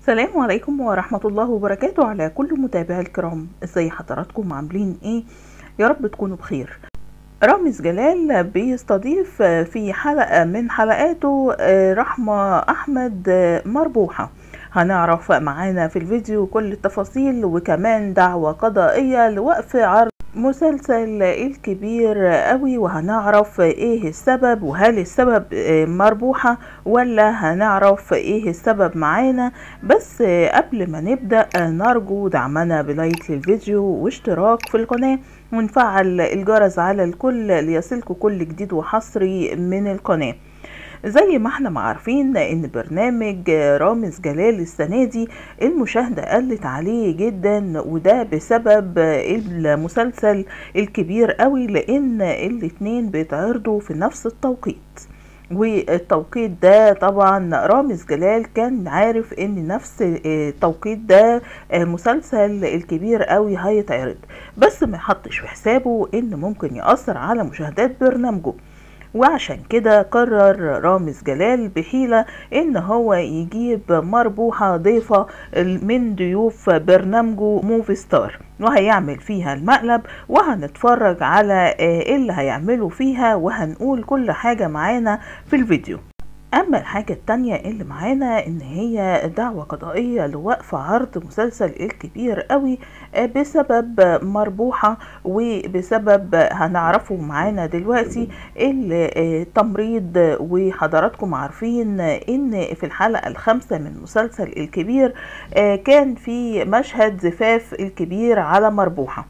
السلام عليكم ورحمة الله وبركاته على كل متابعي الكرام ازاي حضراتكم عاملين ايه يا رب تكونوا بخير رامز جلال بيستضيف في حلقة من حلقاته رحمة أحمد مربوحة هنعرف معانا في الفيديو كل التفاصيل وكمان دعوة قضائية لوقف عرض مسلسل الكبير قوي وهنعرف ايه السبب وهل السبب مربوحة ولا هنعرف ايه السبب معانا بس قبل ما نبدأ نرجو دعمنا بلايك للفيديو واشتراك في القناة ونفعل الجرس على الكل ليصلكم كل جديد وحصري من القناه زي ما احنا عارفين ان برنامج رامز جلال السنة دي المشاهدة قلت عليه جدا وده بسبب المسلسل الكبير قوي لان الاتنين بيتعرضوا في نفس التوقيت والتوقيت ده طبعا رامز جلال كان عارف ان نفس التوقيت ده مسلسل الكبير قوي هيتعرض بس ما حطش في حسابه ان ممكن يأثر على مشاهدات برنامجه وعشان كده قرر رامز جلال بحيلة ان هو يجيب مربوحة ضيفة من ضيوف برنامجه موفي ستار وهيعمل فيها المقلب وهنتفرج على اللي هيعمله فيها وهنقول كل حاجة معانا في الفيديو اما الحاجة التانية اللي معانا ان هي دعوة قضائية لوقف عرض مسلسل الكبير قوي بسبب مربوحة وبسبب هنعرفه معانا دلوقتي التمريض وحضراتكم عارفين ان في الحلقة الخامسة من مسلسل الكبير كان في مشهد زفاف الكبير على مربوحة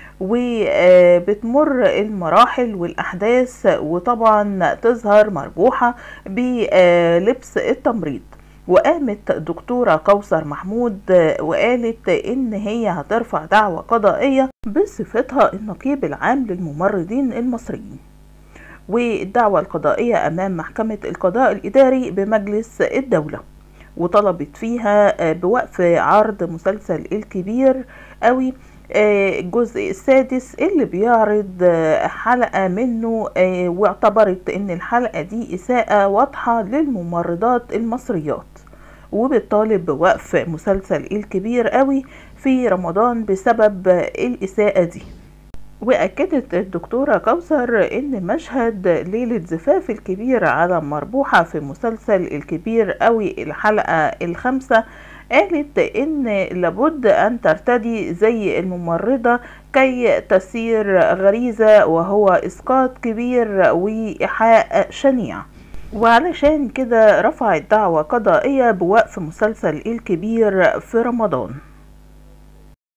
وبتمر المراحل والأحداث وطبعا تظهر مربوحة بلبس التمريض وقامت دكتورة كوثر محمود وقالت ان هي هترفع دعوة قضائية بصفتها النقيب العام للممرضين المصريين والدعوة القضائية امام محكمة القضاء الاداري بمجلس الدولة وطلبت فيها بوقف عرض مسلسل الكبير قوي الجزء السادس اللي بيعرض حلقة منه واعتبرت ان الحلقة دي اساءة واضحة للممرضات المصريات وبتطالب بوقف مسلسل الكبير قوي في رمضان بسبب الاساءة دي واكدت الدكتورة كوثر ان مشهد ليلة زفاف الكبير على مربوحة في مسلسل الكبير قوي الحلقة الخامسة قالت ان لابد ان ترتدي زي الممرضة كي تسير غريزة وهو اسقاط كبير وايحاء شنيع وعلشان كده رفعت دعوة قضائية بوقف مسلسل الكبير في رمضان